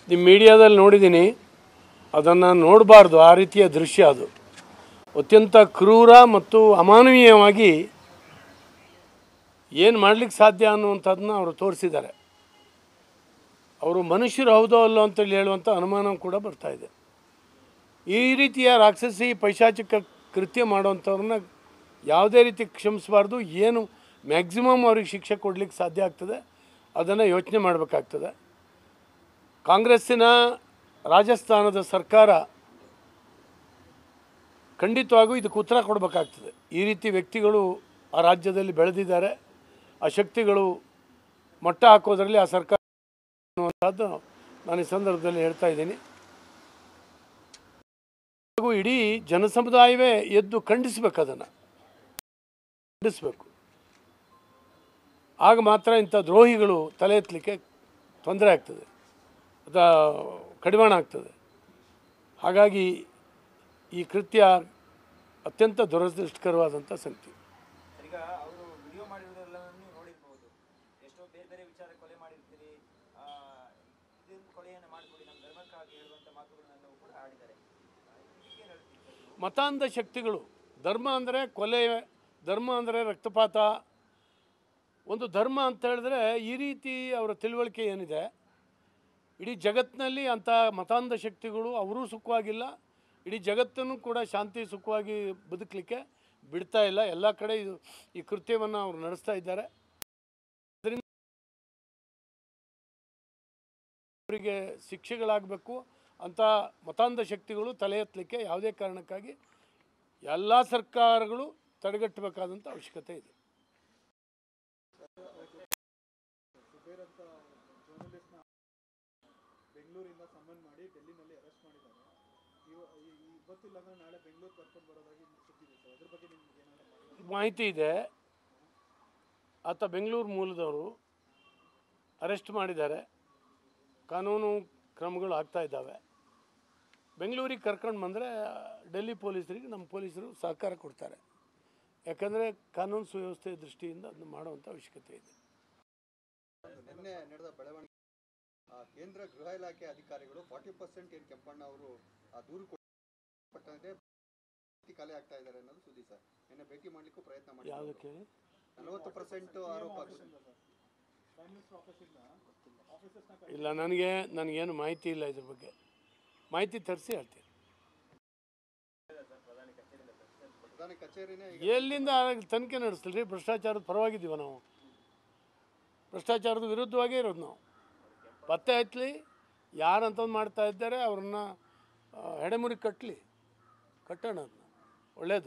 ನಿಮ್ಮ ಮೀಡಿಯಾದಲ್ಲಿ ನೋಡಿದ್ದೀನಿ ಅದನ್ನು ನೋಡಬಾರ್ದು ಆ ರೀತಿಯ ದೃಶ್ಯ ಅದು ಅತ್ಯಂತ ಕ್ರೂರ ಮತ್ತು ಅಮಾನವೀಯವಾಗಿ ಏನು ಮಾಡ್ಲಿಕ್ಕೆ ಸಾಧ್ಯ ಅನ್ನುವಂಥದ್ದನ್ನ ಅವರು ತೋರಿಸಿದ್ದಾರೆ ಅವರು ಮನುಷ್ಯರು ಹೌದೋ ಅಲ್ಲೋ ಅಂತೇಳಿ ಹೇಳುವಂಥ ಅನುಮಾನ ಕೂಡ ಬರ್ತಾ ಇದೆ ಈ ರೀತಿಯ ರಾಕ್ಷಸಿ ಪೈಶಾಚಿಕ ಕೃತ್ಯ ಮಾಡುವಂಥವ್ರನ್ನ ಯಾವುದೇ ರೀತಿ ಕ್ಷಮಿಸಬಾರ್ದು ಏನು ಮ್ಯಾಕ್ಸಿಮಮ್ ಅವ್ರಿಗೆ ಶಿಕ್ಷೆ ಕೊಡಲಿಕ್ಕೆ ಸಾಧ್ಯ ಆಗ್ತದೆ ಅದನ್ನು ಯೋಚನೆ ಮಾಡಬೇಕಾಗ್ತದೆ ಕಾಂಗ್ರೆಸ್ಸಿನ ರಾಜಸ್ಥಾನದ ಸರ್ಕಾರ ಖಂಡಿತವಾಗೂ ಇದಕ್ಕೆ ಉತ್ತರ ಕೊಡಬೇಕಾಗ್ತದೆ ಈ ರೀತಿ ವ್ಯಕ್ತಿಗಳು ಆ ರಾಜ್ಯದಲ್ಲಿ ಬೆಳೆದಿದ್ದಾರೆ ಆ ಶಕ್ತಿಗಳು ಮಟ್ಟ ಹಾಕೋದ್ರಲ್ಲಿ ಆ ಸರ್ಕಾರ ಅನ್ನುವಂಥದ್ದು ನಾನು ಈ ಸಂದರ್ಭದಲ್ಲಿ ಹೇಳ್ತಾ ಇದ್ದೀನಿ ಹಾಗೂ ಇಡೀ ಜನಸಮುದಾಯವೇ ಎದ್ದು ಖಂಡಿಸ್ಬೇಕು ಅದನ್ನು ಖಂಡಿಸ್ಬೇಕು ಆಗ ಮಾತ್ರ ಇಂಥ ದ್ರೋಹಿಗಳು ತಲೆ ಎತ್ತಲಿಕ್ಕೆ ತೊಂದರೆ ಆಗ್ತದೆ ಅಥವಾ ಕಡಿವಾಣ ಆಗ್ತದೆ ಹಾಗಾಗಿ ಈ ಕೃತ್ಯ ಅತ್ಯಂತ ದುರದೃಷ್ಟಕರವಾದಂಥ ಸಂಗತಿ ಈಗ ಅವರು ವಿಡಿಯೋ ಮಾಡಿರೋದೆಲ್ಲವನ್ನು ನೀವು ನೋಡಿರ್ಬೋದು ಎಷ್ಟೋ ಬೇರೆ ಬೇರೆ ವಿಚಾರ ಕೊಲೆ ಮಾಡಿರ್ತೀರಿ ಆ, ಇದೊಂದು ಕೊಲೆಯನ್ನು ಮಾಡಿಕೊಡಿ ನಮ್ಮ ಧರ್ಮಕ್ಕಾಗಿ ಹೇಳುವಂಥ ಮಾತುಗಳನ್ನೆಲ್ಲವೂ ಕೂಡ ಆಡಿದ್ದಾರೆ ಏನು ಹೇಳ್ತೀವಿ ಮತಾಂಧ ಶಕ್ತಿಗಳು ಧರ್ಮ ಅಂದರೆ ಕೊಲೆ ಧರ್ಮ ಅಂದರೆ ರಕ್ತಪಾತ ಒಂದು ಧರ್ಮ ಅಂತ ಹೇಳಿದ್ರೆ ಈ ರೀತಿ ಅವರ ತಿಳುವಳಿಕೆ ಏನಿದೆ ಇಡೀ ಜಗತ್ತಿನಲ್ಲಿ ಅಂಥ ಮತಾಂಧ ಶಕ್ತಿಗಳು ಅವರೂ ಸುಖವಾಗಿಲ್ಲ ಇಡೀ ಜಗತ್ತನ್ನು ಕೂಡ ಶಾಂತಿ ಸುಖವಾಗಿ ಬದುಕಲಿಕ್ಕೆ ಬಿಡ್ತಾ ಇಲ್ಲ ಎಲ್ಲ ಕಡೆ ಇದು ಈ ಕೃತ್ಯವನ್ನು ಅವರು ನಡೆಸ್ತಾ ಇದ್ದಾರೆ ಅದರಿಂದ ಅವರಿಗೆ ಶಿಕ್ಷೆಗಳಾಗಬೇಕು ಅಂತ ಮತಾಂಧ ಶಕ್ತಿಗಳು ತಲೆ ಎತ್ತಲಿಕ್ಕೆ ಯಾವುದೇ ಕಾರಣಕ್ಕಾಗಿ ಎಲ್ಲ ಸರ್ಕಾರಗಳು ತಡೆಗಟ್ಟಬೇಕಾದಂಥ ಅವಶ್ಯಕತೆ ಇದೆ ಬೆಂಗಳೂರಿಂದ ಸಮನ್ ಮಾಡಿ ಡೆಲ್ಲಿನಲ್ಲಿ ಅರೆಸ್ಟ್ ಮಾಡಿದ್ದಾರೆ ಇವ- ಈ- ಈ- ಇವತ್ತಿಲ್ಲ ಅಂದ್ರೆ ನಾಳೆ ಬೆಂಗಳೂರು ಕರ್ಕೊಂಡು ಬರೋದಾಗಿ ಸುದ್ದಿದೆ ಸರ್ ಅದ್ರ ಬಗ್ಗೆ ನಿಮ್ಗೆ ಏನಾದ್ರು ಮಾಹಿತಿ ಮಾಹಿತಿ ಇದೆ ಆತ ಬೆಂಗಳೂರು ಮೂಲದವರು ಅರೆಸ್ಟ್ ಮಾಡಿದ್ದಾರೆ ಕಾನೂನು ಕ್ರಮಗಳು ಆಗ್ತಾ ಇದ್ದಾವೆ ಬೆಂಗಳೂರಿಗೆ ಕರ್ಕೊಂಡು ಬಂದರೆ ಡೆಲ್ಲಿ ಪೊಲೀಸರಿಗೆ ನಮ್ಮ ಪೊಲೀಸರು ಸಹಕಾರ ಕೊಡ್ತಾರೆ ಯಾಕಂದರೆ ಕಾನೂನು ಸುವ್ಯವಸ್ಥೆ ದೃಷ್ಟಿಯಿಂದ ಅದನ್ನು ಮಾಡುವಂಥ ಅವಶ್ಯಕತೆ ಇದೆ ನಿನ್ನೆ ನಡೆದ ಬೆಳವಣಿಗೆ ಆ, ಕೇಂದ್ರ ಗೃಹ ಇಲಾಖೆ ಅಧಿಕಾರಿಗಳು ಫಾರ್ಟಿ ಪರ್ಸೆಂಟ್ ಏನು ಕೆಂಪಣ್ಣ ಅವರು ಆ ದೂರು ಕೊಟ್ಟಂತೆ ಖಾಲಿ ಆಗ್ತಾ ಇದ್ದಾರೆ ಅನ್ನೋದು ಸುದ್ದಿ ಸರ್ ನಿನ್ನೆ ಭೇಟಿ ಮಾಡ್ಲಿಕ್ಕೂ ಪ್ರಯತ್ನ ಮಾಡಿ ಯಾವುದಕ್ಕೆ ನಲವತ್ತು ಪರ್ಸೆಂಟ್ ಆರೋಪ ಪ್ರೈಮ್ ಮಿನಿಸ್ಟರ್ ಆಫೀಸಿಂದ ಆಫೀಸರ್ಸ್ನ ಇಲ್ಲ ನನಗೆ ನನಗೇನು ಮಾಹಿತಿ ಇಲ್ಲ ಇದ್ರ ಬಗ್ಗೆ ಮಾಹಿತಿ ತರಿಸಿ ಹೇಳ್ತೀನಿ ಪ್ರಧಾನಿ ಕಚೇರಿನೇ ಈಗ ಎಲ್ಲಿಂದ ತನಿಖೆ ನಡೆಸಲಿ ರೀ ಭ್ರಷ್ಟಾಚಾರದ ಪರವಾಗಿದ್ದೀವ ನಾವು ಭ್ರಷ್ಟಾಚಾರದ ವಿರುದ್ಧವಾಗೇ ಇರೋದು ನಾವು ಪತ್ತೆ ಹಚ್ಚಲಿ ಯಾರಂತಂದು ಮಾಡ್ತಾ ಇದ್ದಾರೆ ಅವ್ರನ್ನ ಆ, ಹೆಡೆಮುರಿ ಕಟ್ಟಲಿ ಕಟ್ಟೋಣ ಅದನ್ನ ಒಳ್ಳೆಯದು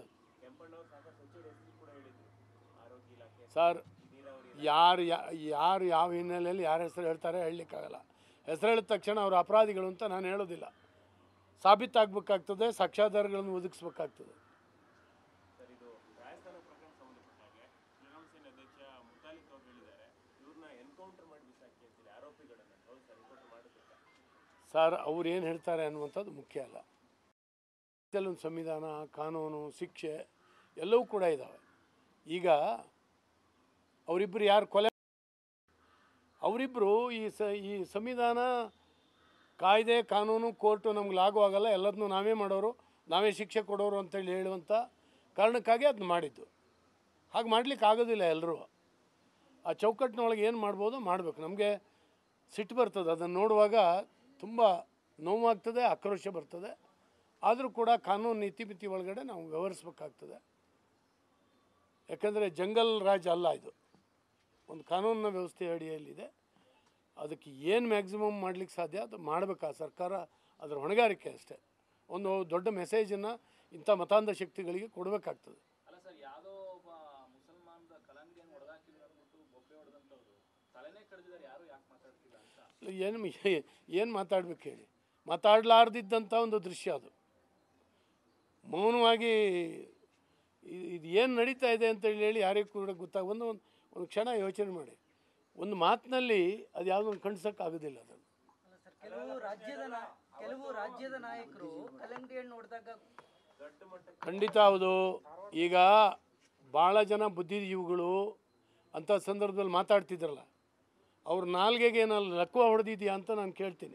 ಸರ್ ಯಾರು ಯಾ- ಯಾರು ಯಾವ ಹಿನ್ನೆಲೆಯಲ್ಲಿ ಯಾರ ಹೆಸರು ಹೇಳ್ತಾರೆ ಹೇಳಲಿಕ್ಕಾಗಲ್ಲ ಹೆಸರು ಹೇಳಿದ ತಕ್ಷಣ ಅವರು ಅಪರಾಧಿಗಳು ಅಂತ ನಾನು ಹೇಳೋದಿಲ್ಲ ಸಾಬೀತಾಗಬೇಕಾಗ್ತದೆ ಸಾಕ್ಷ್ಯಾಧಾರಗಳನ್ನು ಒದಗಿಸ್ಬೇಕಾಗ್ತದೆ ಸರ್ ಇದು ರಾಜಸ್ಥಾನ ಪ್ರಕರಣ ಸಂಬಂಧಪಟ್ಟಾಗೆ ಶ್ರೀರಾಮ್ ಸೇನೆ ಅಧ್ಯಕ್ಷ ಮುತಾಲಿಕ್ ಅವರು ಹೇಳಿದ್ದಾರೆ ಇವ್ರನ್ನ ಎನ್ಕೌಂಟರ್ ಮಾಡಿ ಬಿಸಾಕಿ ಅಂತೇಳಿ ಆರೋಪಿಗಳನ್ನ ಹೌದು ಸರ್ ಎನ್ಕೌಂಟರ್ ಮಾಡಬೇಕಾ ಸರ್ ಅವ್ರು ಏನು ಹೇಳ್ತಾರೆ ಅನ್ನುವಂಥದ್ದು ಮುಖ್ಯ ಅಲ್ಲ ಕೆಲವೊಂದು ಸಂವಿಧಾನ ಕಾನೂನು ಶಿಕ್ಷೆ ಎಲ್ಲವೂ ಕೂಡ ಇದ್ದಾವೆ ಈಗ ಅವರಿಬ್ಬರು ಯಾರು ಕೊಲೆ ಅವರಿಬ್ಬರು ಈ ಸ ಈ ಸಂವಿಧಾನ ಕಾಯ್ದೆ ಕಾನೂನು ಕೋರ್ಟು ನಮ್ಗೆ ಲಾಗು ಆಗಲ್ಲ ಎಲ್ಲದನ್ನೂ ನಾವೇ ಮಾಡೋರು ನಾವೇ ಶಿಕ್ಷೆ ಕೊಡೋರು ಅಂತೇಳಿ ಹೇಳುವಂಥ ಕಾರಣಕ್ಕಾಗಿ ಅದನ್ನ ಮಾಡಿದ್ದು ಹಾಗೆ ಮಾಡ್ಲಿಕ್ಕೆ ಆಗೋದಿಲ್ಲ ಎಲ್ಲರೂ ಆ ಚೌಕಟ್ಟಿನೊಳಗೆ ಏನು ಮಾಡ್ಬೋದು ಮಾಡಬೇಕು ನಮಗೆ ಸಿಟ್ಟು ಬರ್ತದೆ ಅದನ್ನು ನೋಡುವಾಗ ತುಂಬ ನೋವಾಗ್ತದೆ ಆಕ್ರೋಶ ಬರ್ತದೆ ಆದರೂ ಕೂಡ ಕಾನೂನು ನೀತಿ ಮಿತಿ ಒಳಗಡೆ ನಾವು ವ್ಯವಹರಿಸ್ಬೇಕಾಗ್ತದೆ ಯಾಕಂದರೆ ಜಂಗಲ್ ರಾಜ್ ಅಲ್ಲ ಇದು ಒಂದು ಕಾನೂನಿನ ವ್ಯವಸ್ಥೆ ಅಡಿಯಲ್ಲಿದೆ ಅದಕ್ಕೆ ಏನು ಮ್ಯಾಕ್ಸಿಮಮ್ ಮಾಡ್ಲಿಕ್ಕೆ ಸಾಧ್ಯ ಅದು ಮಾಡಬೇಕು ಆ ಸರ್ಕಾರ ಅದರ ಹೊಣೆಗಾರಿಕೆ ಅಷ್ಟೇ ಒಂದು ದೊಡ್ಡ ಮೆಸೇಜನ್ನು ಇಂಥ ಮತಾಂಧ ಶಕ್ತಿಗಳಿಗೆ ಕೊಡಬೇಕಾಗ್ತದೆ ಅಲ್ಲ ಸರ್ ಯಾವುದೋ ಒಬ್ಬ ಮುಸಲ್ಮಾನ್ದ ಕಲಂಗಡಿಯನ್ನು ಹೊಡೆದಾಕಿದ್ರು ಅಂದ್ಬಿಟ್ಟು ಬೊಬ್ಬೆ ಹೊಡೆದಂಥವ್ರು ತಲೆನೇ ಕಡ್ದಿದ್ದಾರೆ ಯಾರು ಯಾಕೆ ಮಾತಾಡ್ತಿಲ್ಲ ಅಂತ ಏನು ಏನು ಮಾತಾಡ್ಬೇಕು ಹೇಳಿ ಮಾತಾಡಲಾರ್ದಿದ್ದಂಥ ಒಂದು ದೃಶ್ಯ ಅದು ಮೌನವಾಗಿ ಇ- ಇದು ಏನು ನಡೀತಾ ಇದೆ ಅಂತ ಹೇಳಿ ಯಾರಿಗೂ ಕೂಡ ಗೊತ್ತಾಗ ಒಂದು ಒಂದು ಒಂದು ಕ್ಷಣ ಯೋಚನೆ ಮಾಡಿ ಒಂದು ಮಾತಿನಲ್ಲಿ ಅದು ಯಾವುದೋ ಒಂದು ಖಂಡಿಸೋಕ್ಕಾಗೋದಿಲ್ಲ ಅದನ್ನು ಅಲ್ಲ ಸರ್ ಕೆಲವು ರಾಜ್ಯದ ನಾ- ಕೆಲವು ರಾಜ್ಯದ ನಾಯಕರು ಕಲ್ಲಂಗಡಿ ಹಣ್ಣು ನೋಡಿದಾಗ ಖಂಡಿತ ಹೌದು ಈಗ ಭಾಳ ಜನ ಬುದ್ಧಿಜೀವಿಗಳು ಅಂಥ ಸಂದರ್ಭದಲ್ಲಿ ಮಾತಾಡ್ತಿದ್ರಲ್ಲ ಅವ್ರ ನಾಲ್ಗೆಗೆ ಏನಲ್ಲಿ ಲಕ್ವ ಹೊಡೆದಿದ್ಯಾ ಅಂತ ನಾನು ಕೇಳ್ತೀನಿ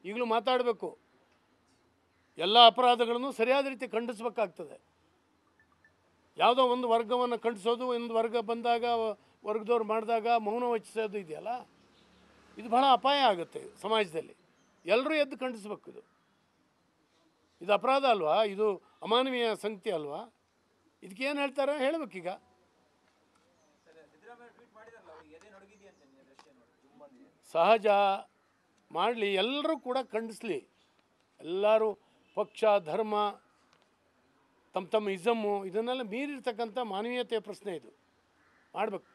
ಈಗಲೂ ಮಾತಾಡಬೇಕು ಎಲ್ಲ ಅಪರಾಧಗಳನ್ನು ಸರಿಯಾದ ರೀತಿ ಖಂಡಿಸ್ಬೇಕಾಗ್ತದೆ ಯಾವುದೋ ಒಂದು ವರ್ಗವನ್ನು ಖಂಡಿಸೋದು ಒಂದು ವರ್ಗ ಬಂದಾಗ ವರ್ಗದವ್ರು ಮಾಡಿದಾಗ ಮೌನ ವಚಿಸೋದು ಇದೆಯಲ್ಲ ಇದು ಬಹಳ ಅಪಾಯ ಆಗುತ್ತೆ ಸಮಾಜದಲ್ಲಿ ಎಲ್ಲರೂ ಎದ್ದು ಖಂಡಿಸ್ಬೇಕು ಇದು ಇದು ಅಪರಾಧ ಅಲ್ವಾ ಇದು ಅಮಾನವೀಯ ಸಂಗತಿ ಅಲ್ವಾ ಇದಕ್ಕೆ ಏನು ಹೇಳ್ತಾರೆ ಹೇಳಬೇಕೀಗ ಸರ್ ಸಿದ್ದರಾಮಯ್ಯ ಟ್ವೀಟ್ ಮಾಡಿದಾರಲ್ಲ ಅವ್ರಿಗೆ ಎದೆ ನಡುಗಿದೆಯಂತೆ ನಿನ್ನೆ ದೃಶ್ಯ ನೋಡಿ ಸಹಜ ಮಾಡಲಿ ಎಲ್ಲರೂ ಕೂಡ ಖಂಡಿಸ್ಲಿ ಎಲ್ಲರೂ ಪಕ್ಷ ಧರ್ಮ ತಮ್ಮ ತಮ್ಮ ಇಸಮ್ಮು ಇದನ್ನೆಲ್ಲ ಮೀರಿರ್ತಕ್ಕಂಥ ಮಾನವೀಯತೆಯ ಪ್ರಶ್ನೆ ಇದು ಮಾಡಬೇಕು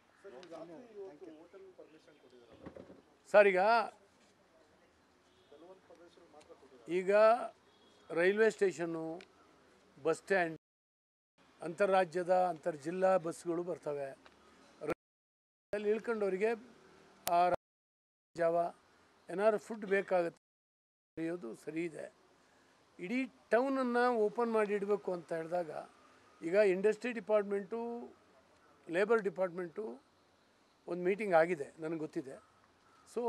ಸರ್ ಈಗ ಈಗ ರೈಲ್ವೆ ಸ್ಟೇಷನ್ನು ಬಸ್ ಸ್ಟ್ಯಾಂಡ್ ಅಂತಾರಾಜ್ಯದ ಅಂತರ್ಜಿಲ್ಲಾ ಬಸ್ಗಳು ಬರ್ತವೆ ಅಲ್ಲಿ ಇಳ್ಕೊಂಡವರಿಗೆ ಆ ಜಾವ ಏನಾದ್ರು ಫುಡ್ ಬೇಕಾಗುತ್ತೆ ಕರೆಯೋದು ಸರಿ ಇದೆ ಇಡೀ ಟೌನನ್ನು ಓಪನ್ ಮಾಡಿ ಇಡಬೇಕು ಅಂತ ಹೇಳಿದಾಗ ಈಗ ಇಂಡಸ್ಟ್ರಿ ಡಿಪಾರ್ಟ್ಮೆಂಟು ಲೇಬರ್ ಡಿಪಾರ್ಟ್ಮೆಂಟು ಒಂದು ಮೀಟಿಂಗ್ ಆಗಿದೆ ನನಗೆ ಗೊತ್ತಿದೆ ಸೊ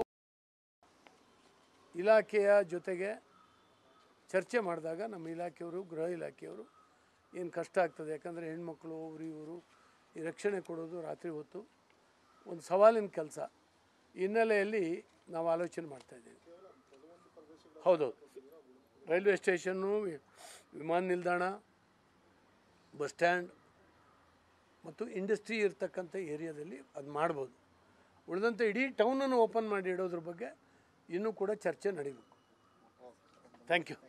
ಇಲಾಖೆಯ ಜೊತೆಗೆ ಚರ್ಚೆ ಮಾಡಿದಾಗ ನಮ್ಮ ಇಲಾಖೆಯವರು ಗೃಹ ಇಲಾಖೆಯವರು ಏನು ಕಷ್ಟ ಆಗ್ತದೆ ಯಾಕಂದರೆ ಹೆಣ್ಮಕ್ಳು ಅವರು ಇವರು ಈ ರಕ್ಷಣೆ ಕೊಡೋದು ರಾತ್ರಿ ಹೊತ್ತು ಒಂದು ಸವಾಲಿನ ಕೆಲಸ ಹಿನ್ನೆಲೆಯಲ್ಲಿ ನಾವು ಆಲೋಚನೆ ಮಾಡ್ತಾಯಿದ್ದೀವಿ ಹೌದೌದು ರೈಲ್ವೆ ಸ್ಟೇಷನ್ನು ವಿ- ವಿಮಾನ ನಿಲ್ದಾಣ ಬಸ್ ಸ್ಟ್ಯಾಂಡ್ ಮತ್ತು ಇಂಡಸ್ಟ್ರಿ ಇರ್ತಕ್ಕಂಥ ಏರಿಯಾದಲ್ಲಿ ಅದು ಮಾಡ್ಬೋದು ಉಳಿದಂತೆ ಇಡೀ ಟೌನನ್ನು ಓಪನ್ ಮಾಡಿ ಇಡೋದ್ರ ಬಗ್ಗೆ ಇನ್ನೂ ಕೂಡ ಚರ್ಚೆ ನಡೀಬೇಕು ಥ್ಯಾಂಕ್ ಯು